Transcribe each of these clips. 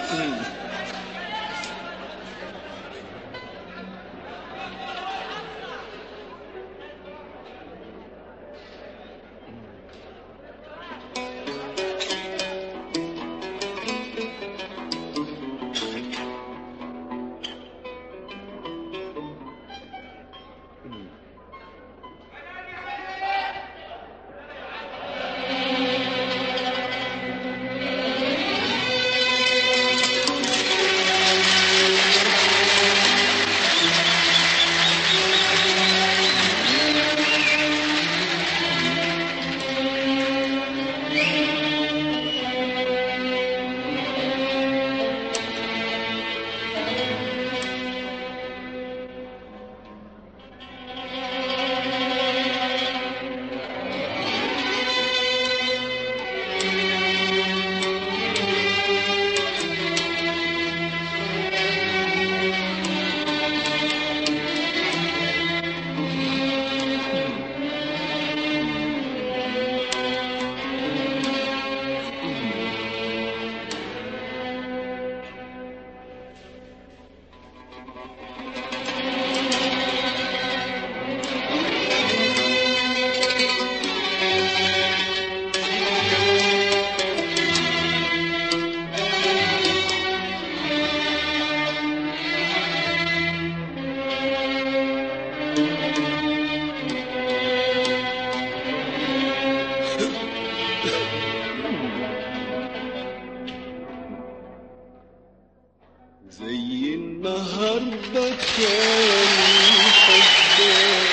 زي النهارده كان حبك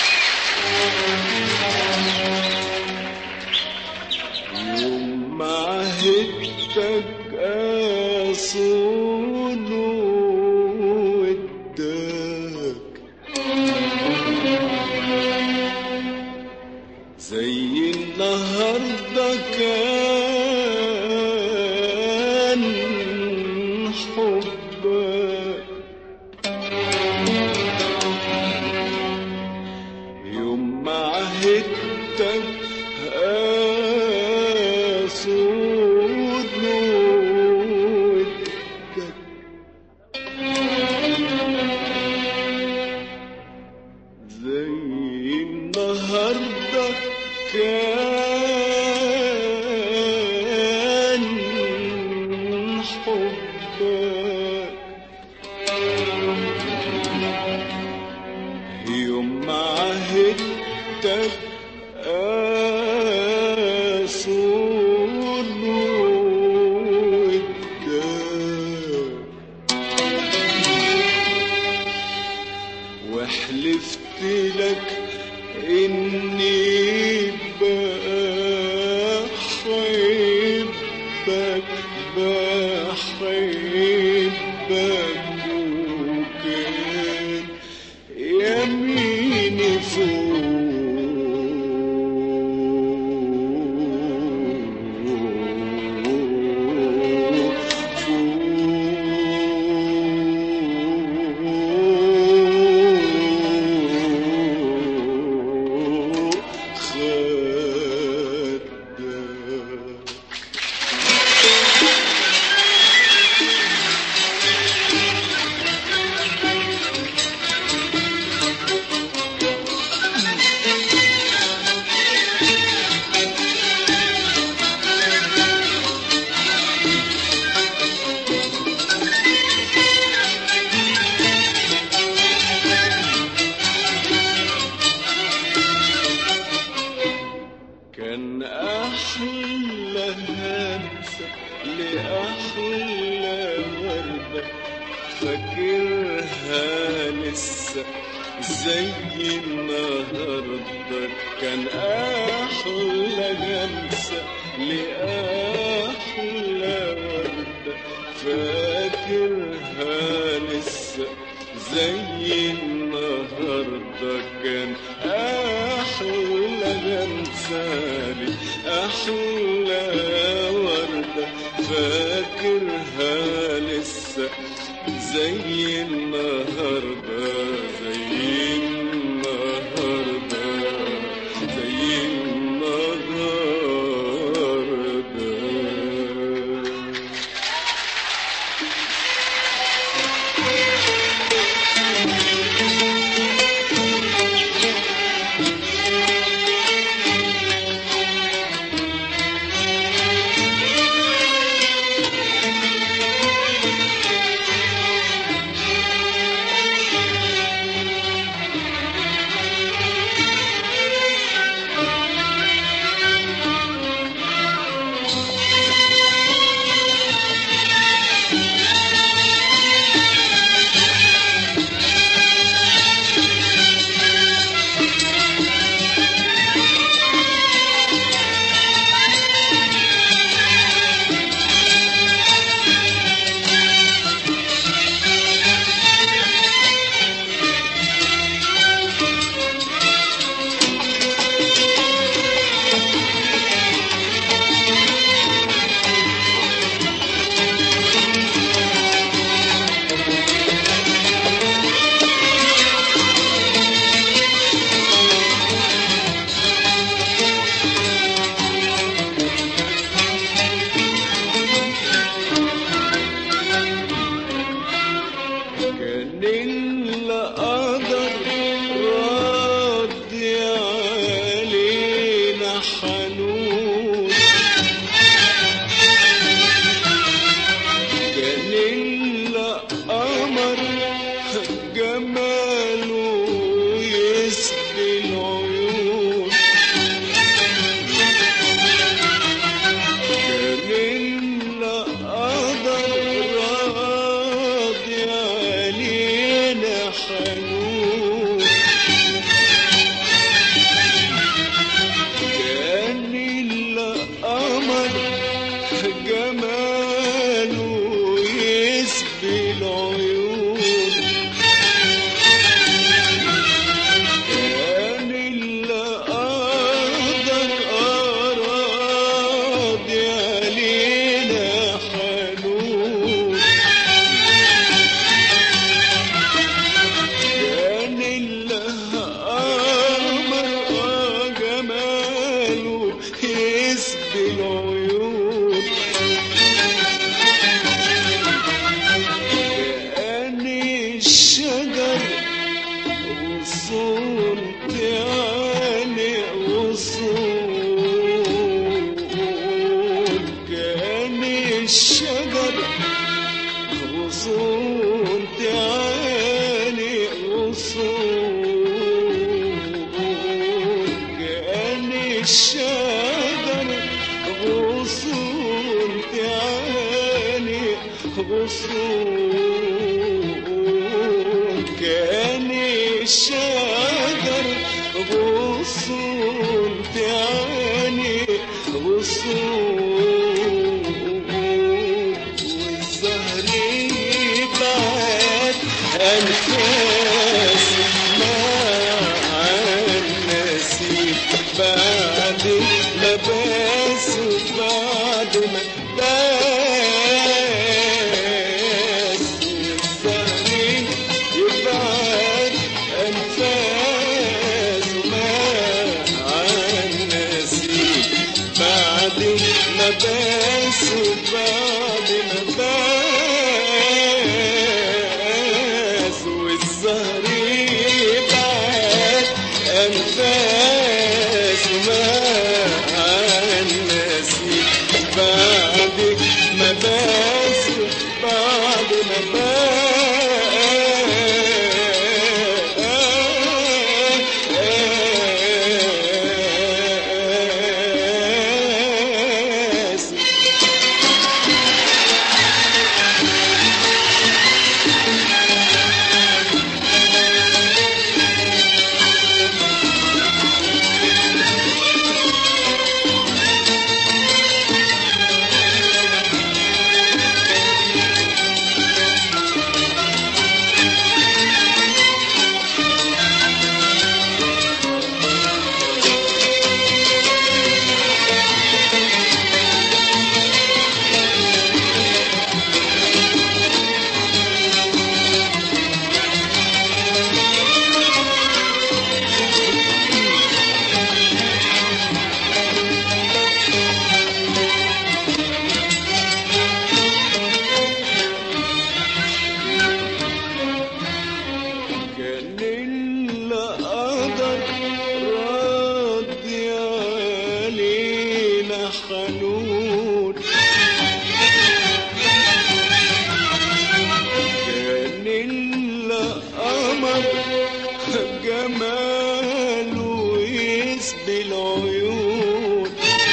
يوم ما عهدتك اصون ودك زي النهارده كان حبك يوم ما عهدتك اسود ودك زي النهارده كان حبك يوم ما عهدتك اسود ودك وحلفت لك اني بحبك بحبك وكان يميني فوق فوق خدك كان أحلى همسة لأحلى وردة فاكرها لسه زي النهاردة كان أحلى همسة لأحلى وردة فاكرها لسه زي النهاردة كان أحلى غمسالي أحلى وردة فاكرها لسه زي النهاردة زي النهاردة زي النهاردة غصون كان الشجر غصون تاني غصون والزهر يبعد أنفاس مع النسيم بعد ما بس بعد ما بس الزهر يبعد أنفاس مع النسيم بعد ما بس بعد ما بس والزهر يبعد أنفاس مع النسيم بعد ما بس بعد ما بس كان إلا قدر راضي علينا حنون كان إلا قمر جماله يسبي العيون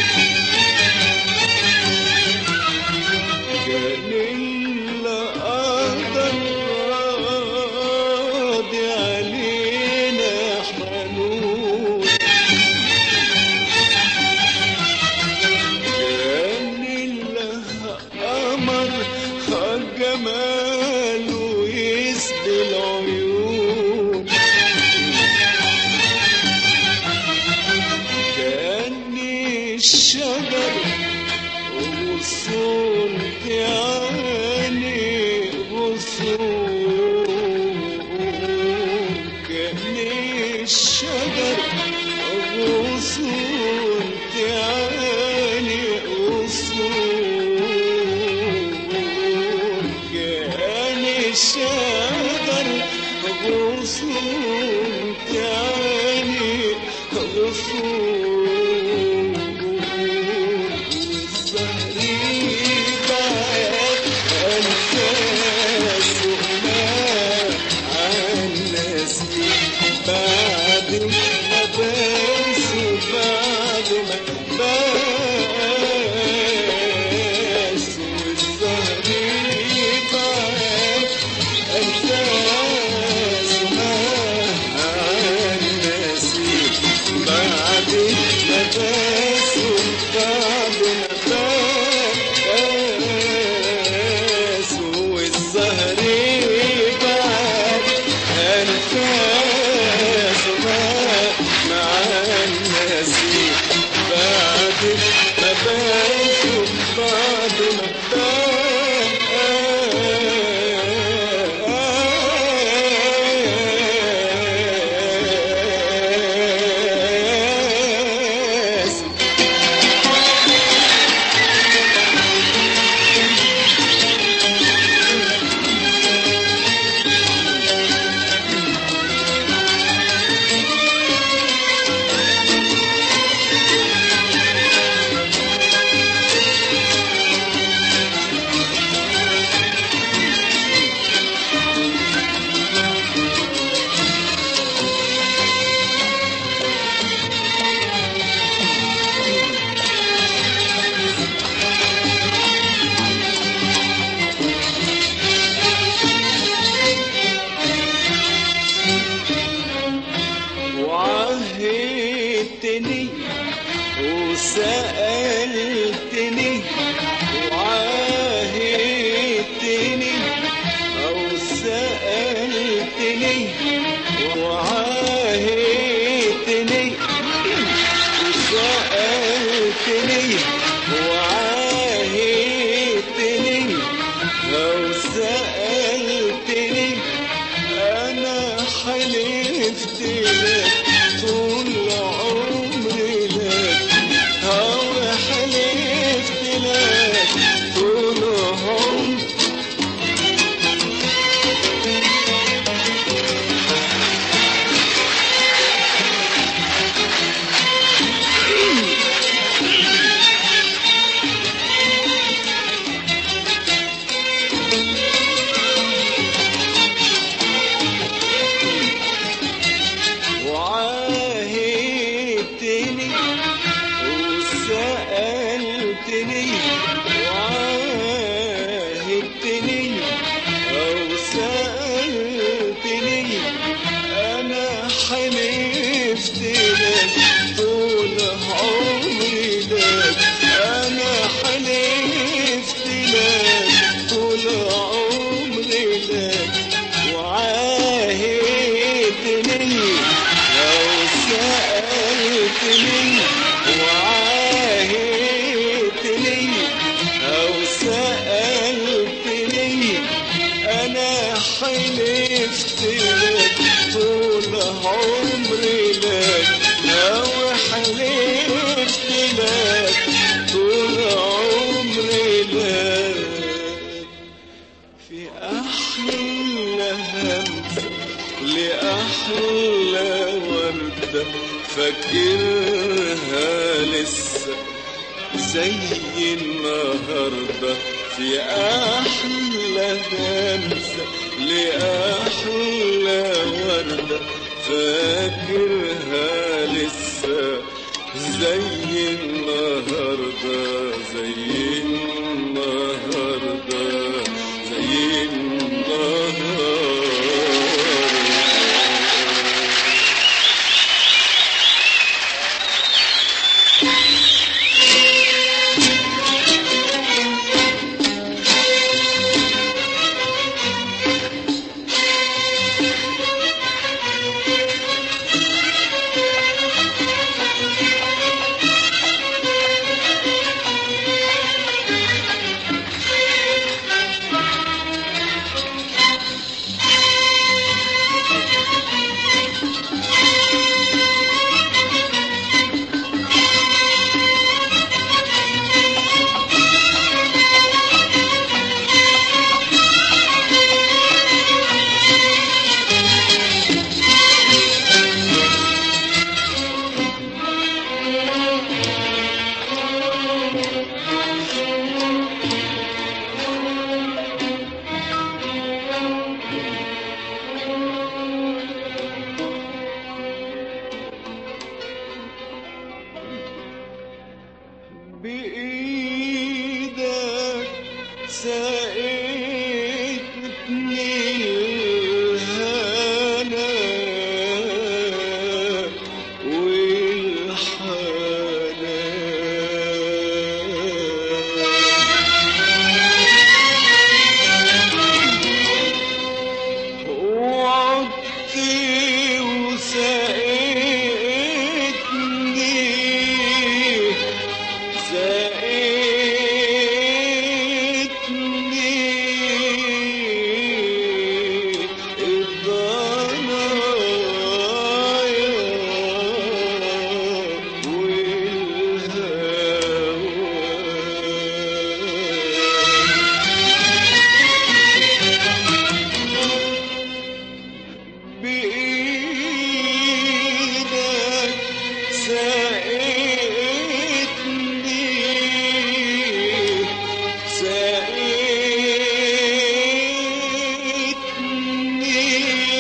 كان إلا قدر راضي علينا حنون كان إلا قمر جماله يسبي العيون كان الشجر غصون يعني غصون كان الشجر غصون يعني غصون كان الشجر غصون يعني غصون بعد ما بس بعد ما بس والزهر يبعد أنفاس مع النسيم بعد وعاهدتني أو سألتني أنا حلفت لك طول عمري لك أنا حلفت لك طول عمري لك وعاهدتني أو سألتني وعاهدتني أو سألتني أنا حلفت لك طول عمري لك أو حلفت لك طول عمري لك في أحلى همسة لأحلى وردة فاكرها لسه زي النهاردة في أحلى همسة لأحلى وردة فاكرها لسه زي النهاردة زي النهاردة زي النهاردة بإيدك ساقتني الهنا والحنان وعدت وسقيتني سقيتني الضنايا والهوى بإيدك ساقتني ساقتني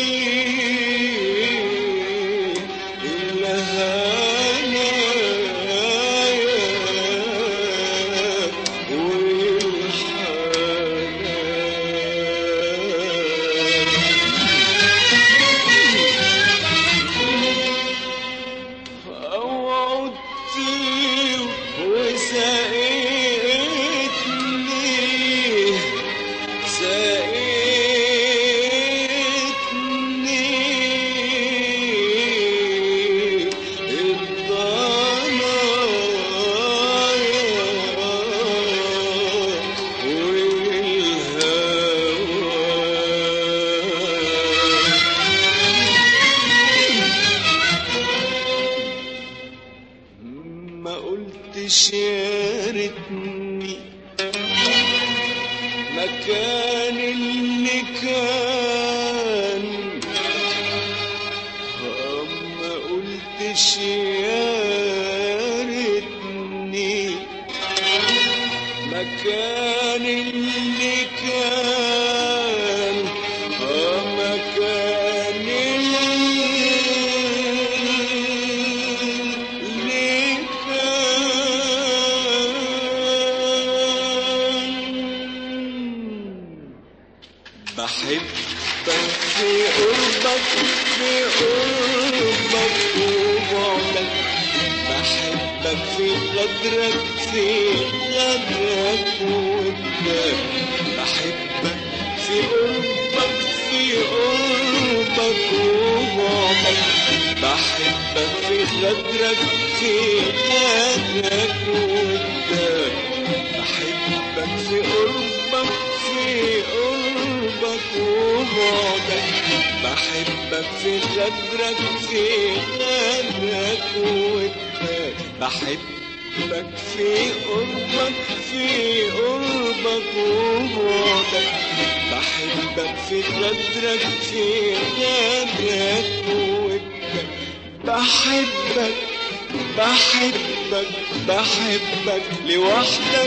الهنا والحنان وعدت وسقيتني سقيتني الضنايا والهوى ما قلتش يا ريتني مكان اللي كان آه، ما قلتش يا ريتني مكان اللي كان آه، مكان اللي بحبك في قربك في قربك وبعدك بحبك في غدرك في غدرك وودك بحبك في قربك في قربك وبعدك بحبك في غدرك في غدرك وودك بحبك في قربك في قربك وبعدك بحبك في غدرك في غدرك وودك بحبك في قربك في قربك وبعدك بحبك في غدرك في غدرك وودك بحبك بحبك بحبك لوحدك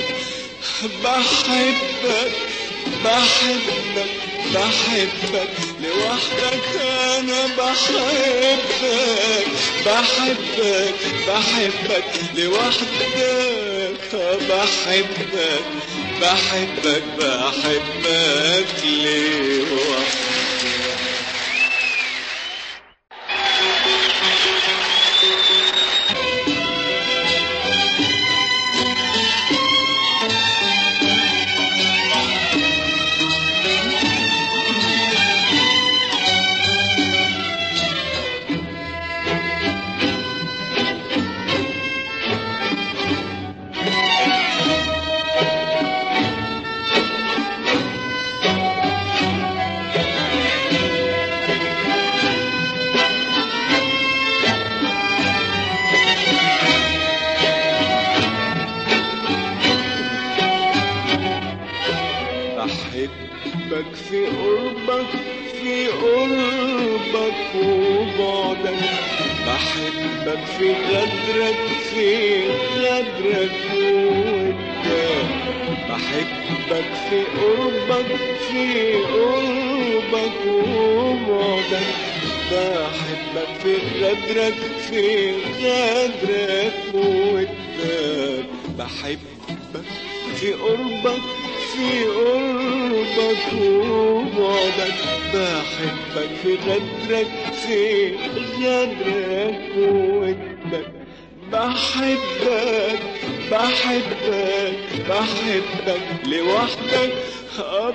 بحبك بحبك بحبك لوحدك انا بحبك بحبك بحبك لوحدك بحبك بحبك بحبك لوحدك بحبك في قربك في قربك وبعدك بحبك في غدرك في غدرك وودك بحبك في قربك في قربك وبعدك بحبك في غدرك في غدرك وودك بحبك في قربك في قربك وبعدك بحبك في غدرك في غدرك وودك بحبك بحبك بحبك لوحدك آه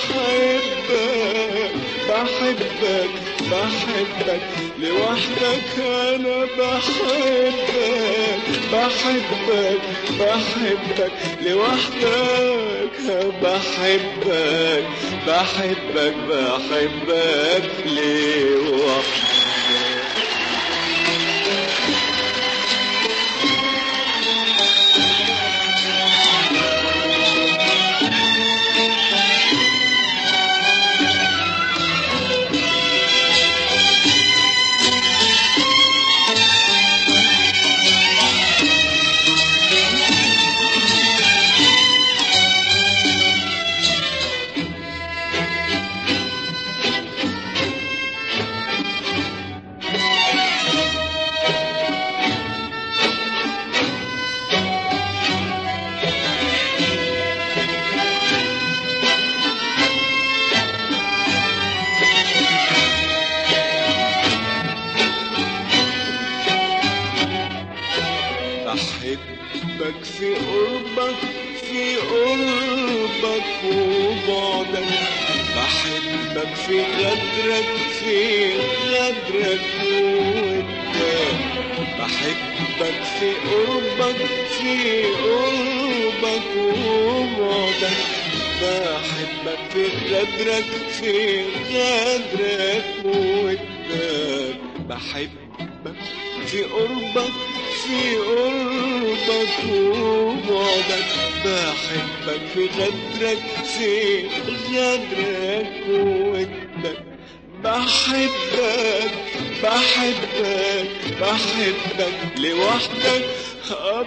بحبك بحبك بحبك لوحدك انا بحبك بحبك بحبك لوحدك بحبك بحبك بحبك لوحدك بحبك في قربك في قربك وبعدك بحبك في غدرك في غدرك وودك بحبك في قربك في قربك وبعدك بحبك في غدرك في غدرك وودك بحبك في قربك في قربك وبعدك بحبك في غدرك في غدرك وودك بحبك بحبك بحبك لوحدك آه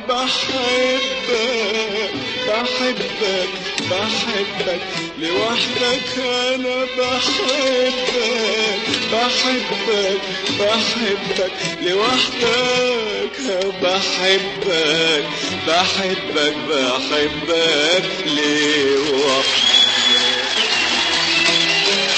بحبك بحبك بحبك لوحدك انا بحبك بحبك بحبك لوحدك بحبك بحبك بحبك لوحدك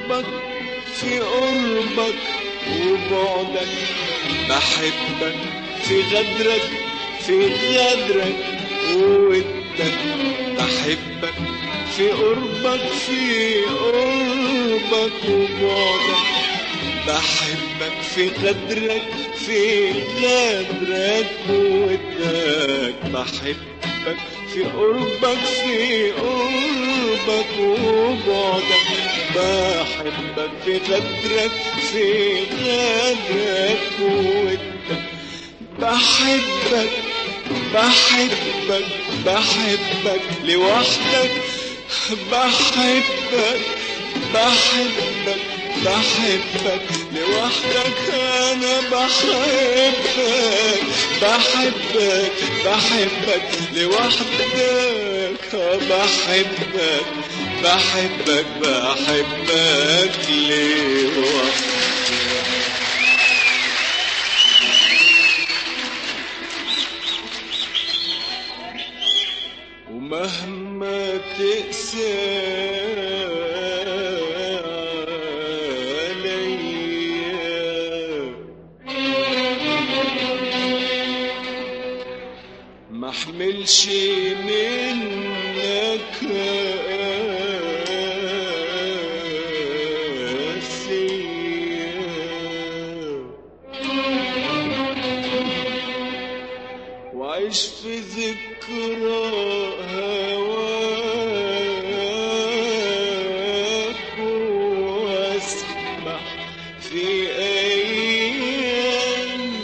قربك في قربك وبعدك بحبك في غدرك في غدرك وودك بحبك في قربك في قربك وبعدك بحبك في غدرك في غدرك وودك بحبك في قربك في قربك وبعدك بحبك في غدرك في غدرك وودك بحبك بحبك بحبك لوحدك بحبك بحبك بحبك لوحدك انا بحبك بحبك بحبك لوحدك بحبك بحبك بحبك لوحدك ومهما تقسى عليا ما احملش منك قاسية وعيش في ذكرى هواك واسمح في أيام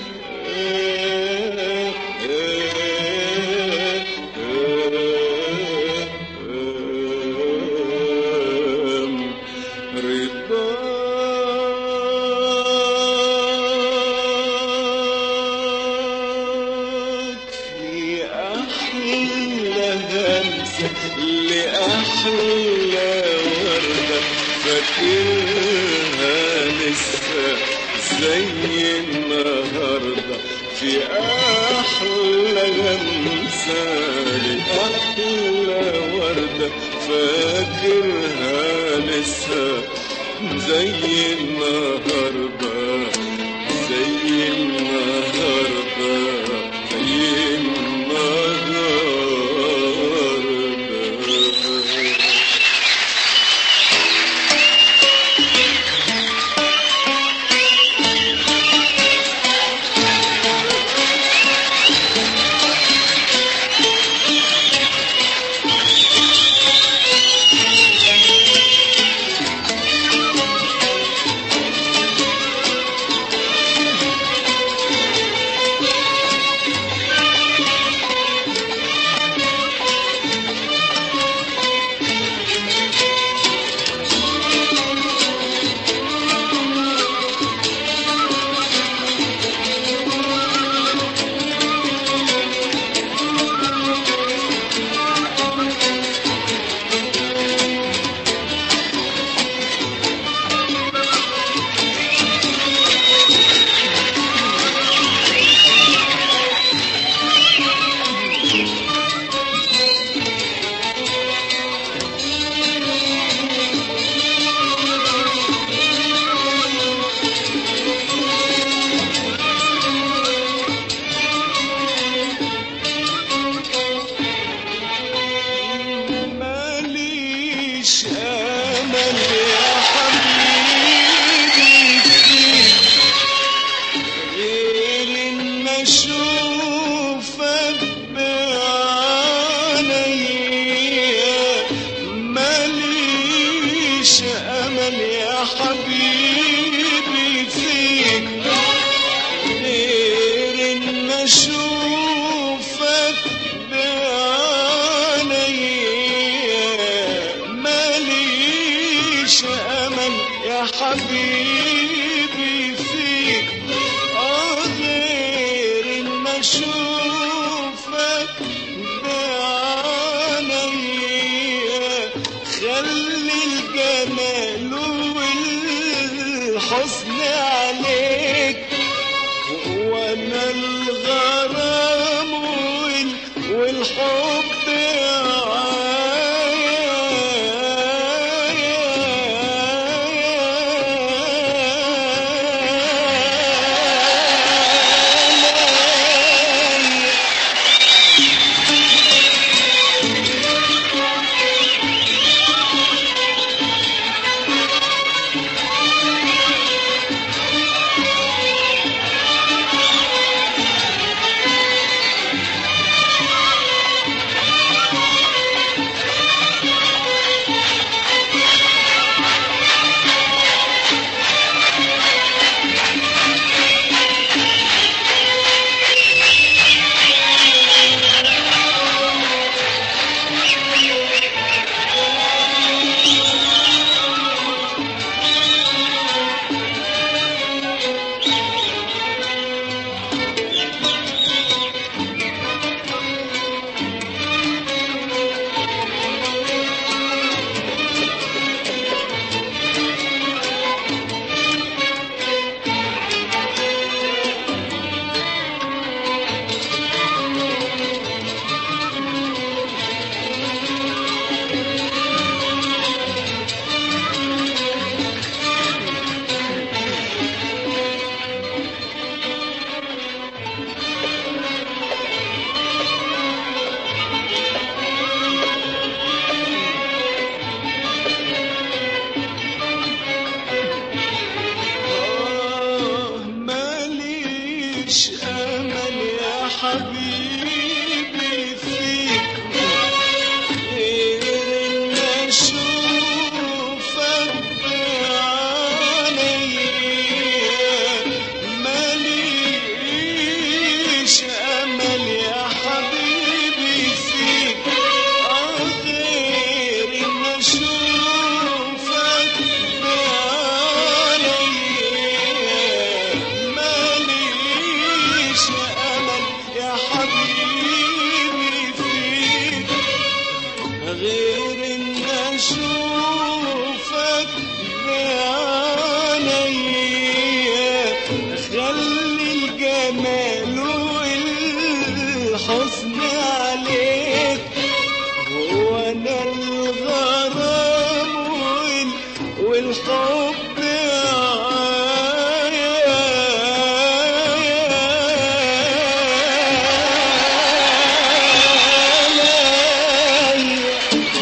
رضاك في أحلى همسة لأحلى وردة فاكرها لسه زي النهاردة في أحلى همسة لأحلى وردة فاكرها لسه زي النهاردة زي النهاردة زي النهاردة ماليش امل يا حبيبي فيك غير ان اشوفك بعينيا ماليش امل يا حبيبي فيك غير ان اشوفك بعينيا ماليش امل يا حبيبي فيك آه غير ان اشوفك بعينيا خلي الجمال والحسن عليك وانا الغرام وال- والحب فيك غير إن أشوفك بعينيا ماليش أمل يا حبيبي فيك غير إن أشوفك بعينيا ماليش أمل يا حبيبي فيك غير ان اشوفك بعينيا خلي الجمال والحسن عليك وانا الغرام وال- والحب عليا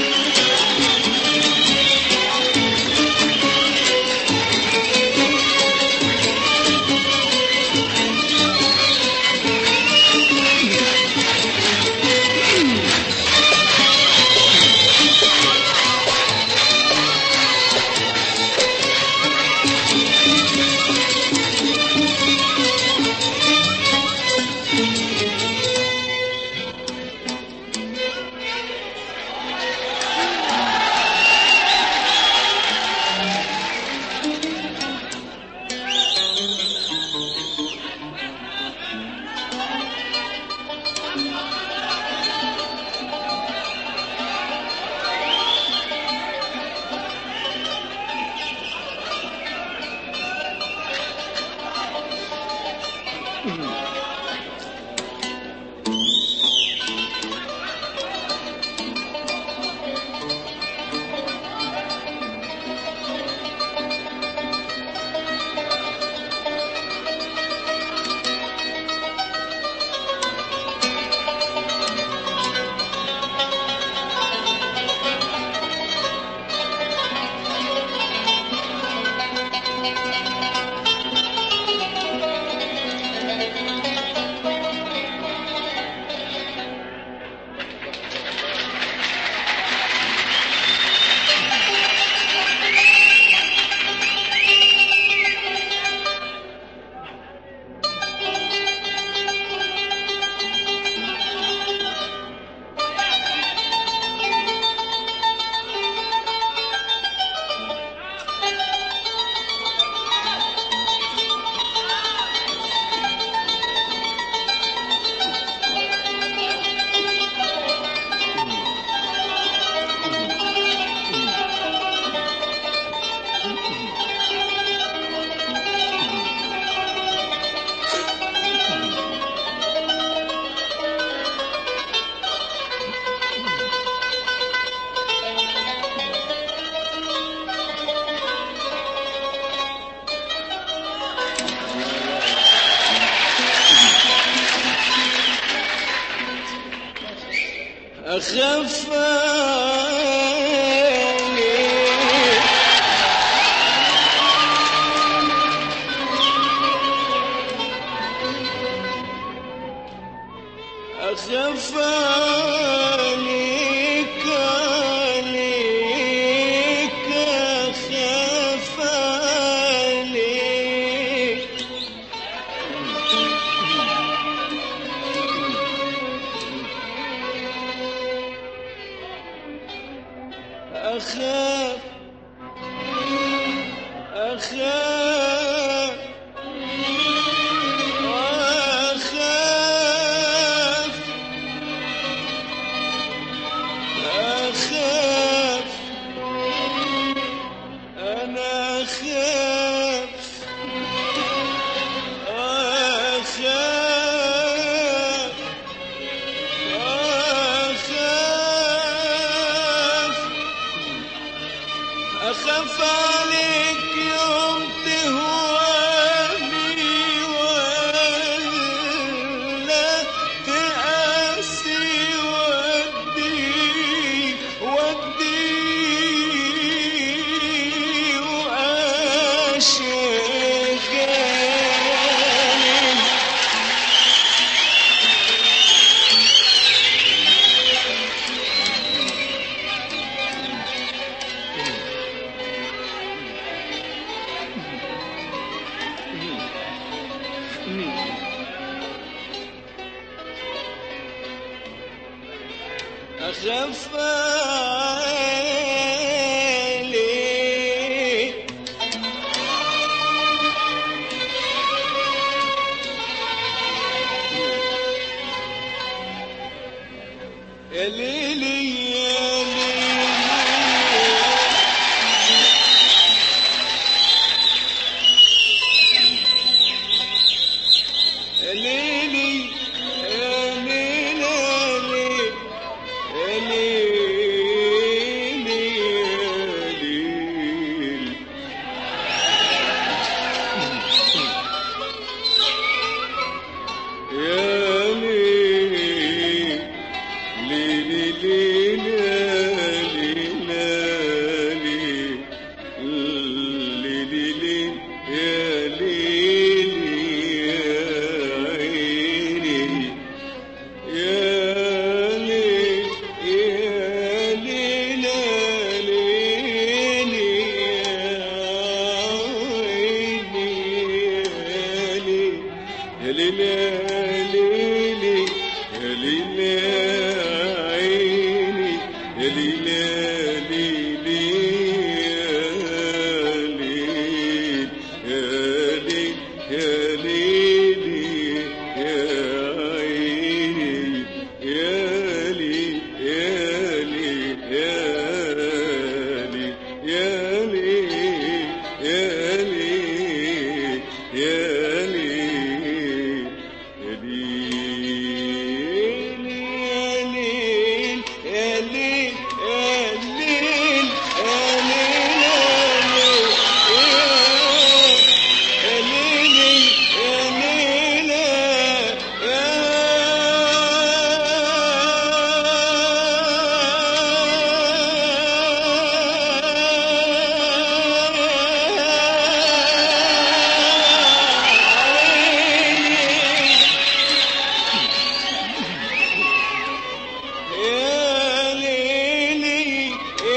أخاف عليك أخاف عليك عليك أخاف عليك أخاف أخاف أخاف أخاف أنا أخاف أخاف أخاف أخاف عليك يوم أخاف عليك يا ليلي يا ليلي يا ليلي يا ليلي يا ليلي يا ليلي يا ليلي ليلي ليلي ليلي ليلي ليلي يا ليلي يا عيني يا ليل يا ليل ليلي يا عيني يا ليل يا ليل يا عيني يا ليل يا ليل يا ليل يا عيني يا ليل يا ليل يا ليل يا ليل يا ليل يا ليل يا ليل يا ليل يا يا ليلي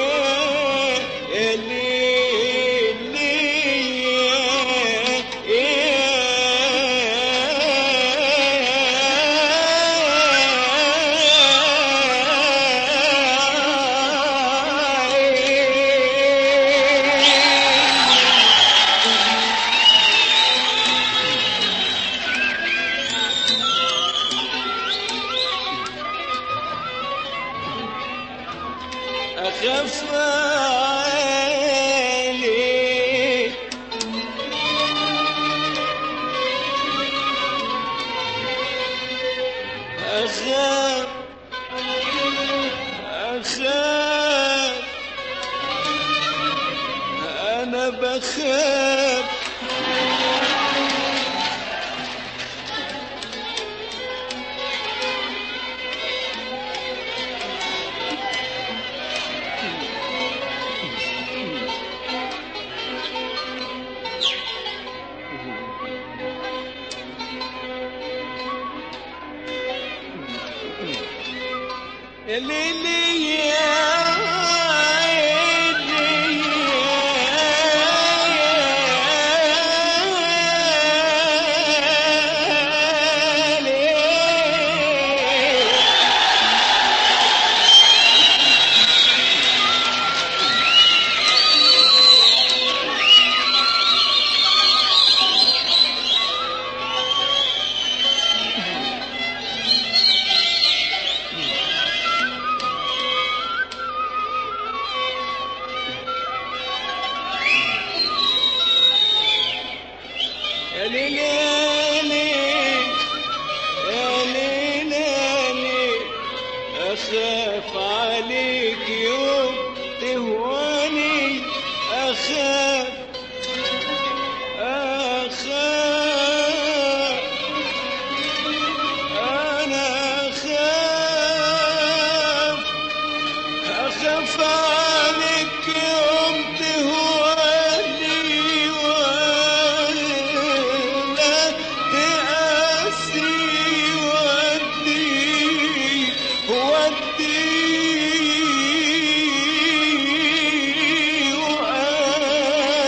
يا ليلي أخاف عليك أخاف أخاف أنا بخاف يا ليلي يا عيني يا ليل يا ليل يا ليل يا ليل يا ليل أخاف عليك يوم تهواني أخاف أخاف أنا أخاف أخاف عليك يوم تهواني ولا تقاسي ودي ودي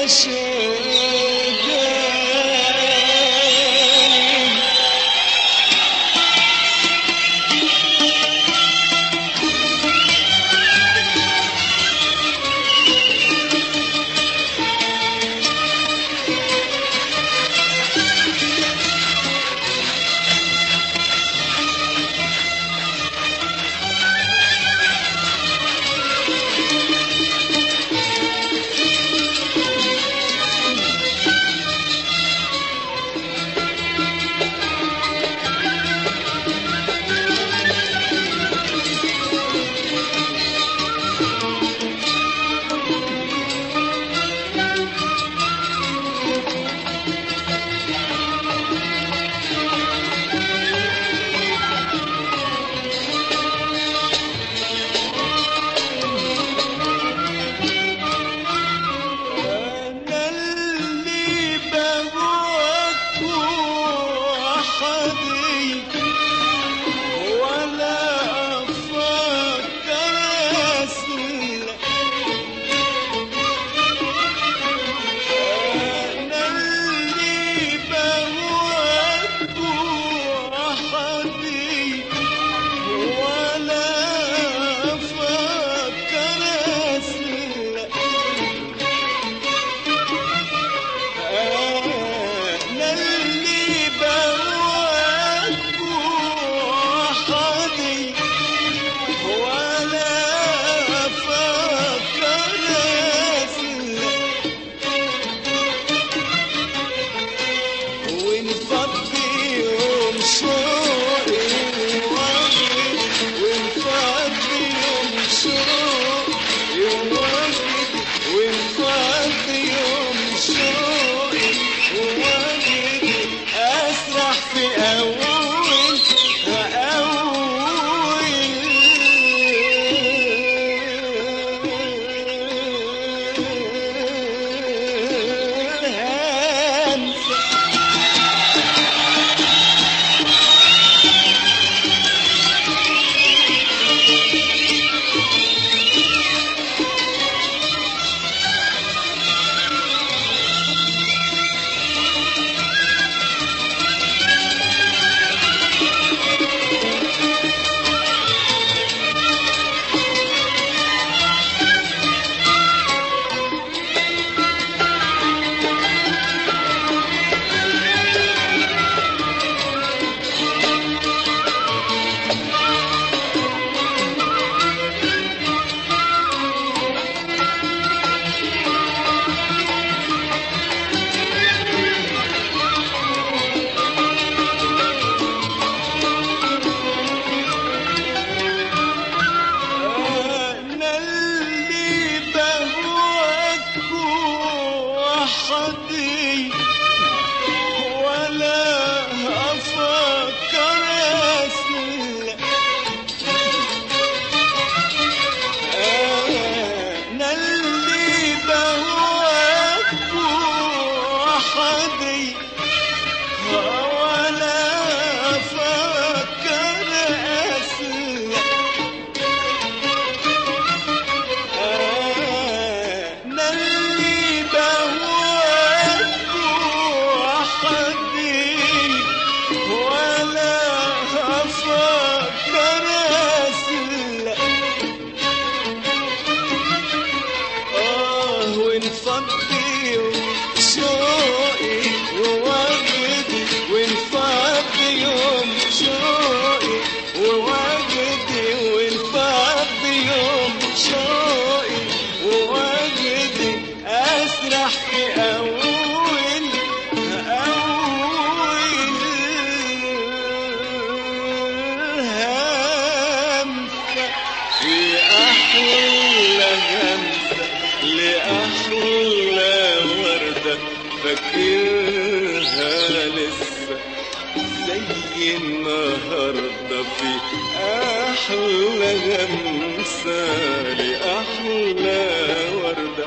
فاكرها لسه زي النهارده في احلى غمسه لاحلى ورده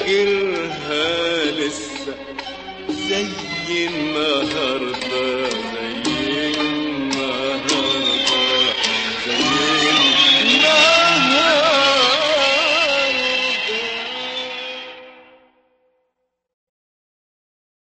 فاكرها لسه زي النهارده